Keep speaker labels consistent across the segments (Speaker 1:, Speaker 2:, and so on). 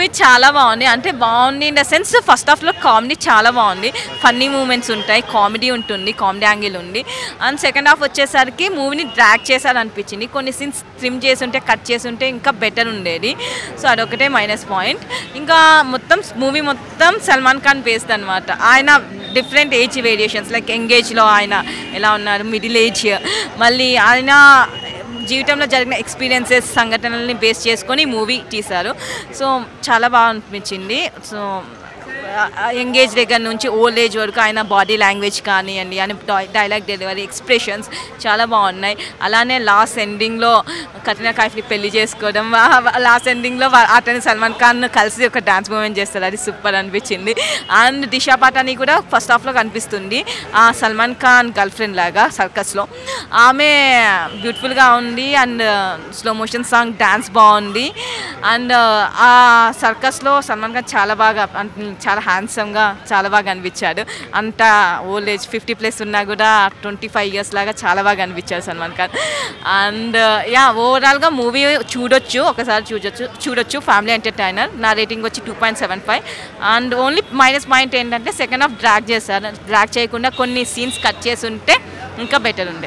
Speaker 1: Movie చాలా బాగుంది అంటే బాగుంది ఇన్ ద సెన్స్ ఫస్ట్ హాఫ్లో కామెడీ చాలా బాగుంది ఫన్నీ మూమెంట్స్ ఉంటాయి కామెడీ ఉంటుంది కామెడీ యాంగిల్ ఉంది అండ్ సెకండ్ హాఫ్ వచ్చేసరికి మూవీని డ్రాక్ చేశారనిపించింది కొన్ని సీన్స్ ట్రిమ్ చేసి ఉంటే కట్ చేసి ఉంటే ఇంకా బెటర్ ఉండేది సో అదొకటే మైనస్ పాయింట్ ఇంకా మొత్తం మూవీ మొత్తం సల్మాన్ ఖాన్ బేస్డ్ అనమాట ఆయన డిఫరెంట్ ఏజ్ వేరియేషన్స్ లైక్ ఎంగేజ్లో ఆయన ఎలా ఉన్నారు మిడిల్ ఏజ్ మళ్ళీ ఆయన జీవితంలో జరిగిన ఎక్స్పీరియన్సెస్ సంఘటనల్ని బేస్ చేసుకొని మూవీ తీశారు సో చాలా బాగా అనిపించింది సో ఎంగేజ్ దగ్గర నుంచి ఓల్డ్ ఏజ్ వరకు ఆయన బాడీ లాంగ్వేజ్ కానివ్వండి ఆయన డైలాగ్ డెలివరీ ఎక్స్ప్రెషన్స్ చాలా బాగున్నాయి అలానే లాస్ట్ ఎండింగ్లో కత్రినా కైఫ్ని పెళ్లి చేసుకోవడం లాస్ట్ ఎండింగ్లో అతని సల్మాన్ ఖాన్ కలిసి ఒక డాన్స్ మూమెంట్ చేస్తారు అది సూపర్ అనిపించింది అండ్ దిశా పాటాని కూడా ఫస్ట్ హాఫ్లో కనిపిస్తుంది ఆ సల్మాన్ ఖాన్ గర్ల్ ఫ్రెండ్ లాగా సర్కస్లో ఆమె బ్యూటిఫుల్గా ఉంది and slow motion song dance బాగుంది అండ్ ఆ సర్కస్లో సల్మాన్ ఖాన్ చాలా బాగా అంటే చాలా హ్యాండ్సమ్గా చాలా బాగా అనిపించాడు అంత ఓల్డ్ ఏజ్ ఫిఫ్టీ ప్లస్ ఉన్నా కూడా ట్వంటీ ఫైవ్ ఇయర్స్ లాగా చాలా బాగా అనిపించాడు సల్మాన్ ఖాన్ అండ్ యా ఓవరాల్గా మూవీ చూడొచ్చు ఒకసారి చూడొచ్చు చూడొచ్చు ఫ్యామిలీ ఎంటర్టైనర్ నా రేటింగ్ వచ్చి two point seven five and only minus point ఏంటంటే సెకండ్ హాఫ్ డ్రాగ్ చేశారు డ్రాగ్ చేయకుండా కొన్ని సీన్స్ కట్ చేసి ఉంటే ఇంకా బెటర్ ఉండే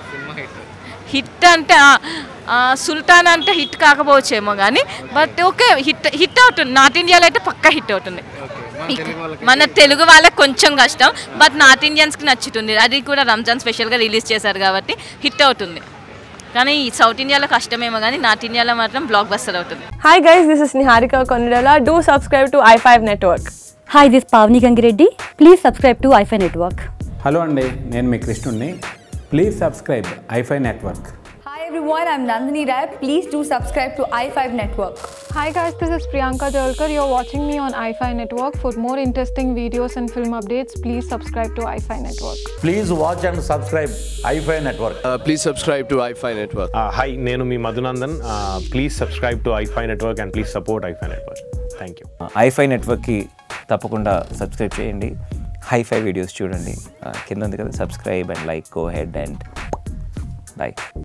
Speaker 1: హిట్ అంటే ఆ, ఆ, సుల్తాన్ అంటే హిట్ కాకపోవచ్చేమో కానీ బట్ ఓకే హిట్ హిట్ అవుతుంది నార్త్ ఇండియాలో అయితే పక్కా హిట్ అవుతుంది మన తెలుగు వాళ్ళకి కొంచెం కష్టం బట్ నార్త్ ఇండియన్స్కి నచ్చుతుంది అది కూడా రంజాన్ స్పెషల్గా రిలీజ్ చేశారు కాబట్టి హిట్ అవుతుంది కానీ ఈ సౌత్ ఇండియాలో కష్టమేమో కానీ నార్త్ ఇండియాలో మాత్రం బ్లాక్ బస్టర్ అవుతుంది
Speaker 2: Hi guys, this is Niharika Konidala. Do subscribe to i5 Network.
Speaker 3: Hi, this is Pavni Gangireddy. Please subscribe to iFi Network.
Speaker 4: Hello అండి నేను మీ కృష్ణుణ్ణి please subscribe iFi network
Speaker 5: Hi everyone, I'm Nandini Rai. Please do subscribe to i5 Network.
Speaker 6: Hi guys, this is Priyanka Jalkar. You're watching me on iFi Network. For more interesting videos and film updates, please subscribe to iFi Network.
Speaker 7: Please watch and subscribe iFi Network.
Speaker 8: Uh, please subscribe to iFi Network.
Speaker 9: Hi నేను మీ Madhunandan please subscribe to iFi network and please support iFi network thank you
Speaker 10: ఐఫై నెట్వర్క్కి తప్పకుండా సబ్స్క్రైబ్ చేయండి hi-fi videos చూడండి ఆ, కింద ఉంది కదా subscribe and like go head and by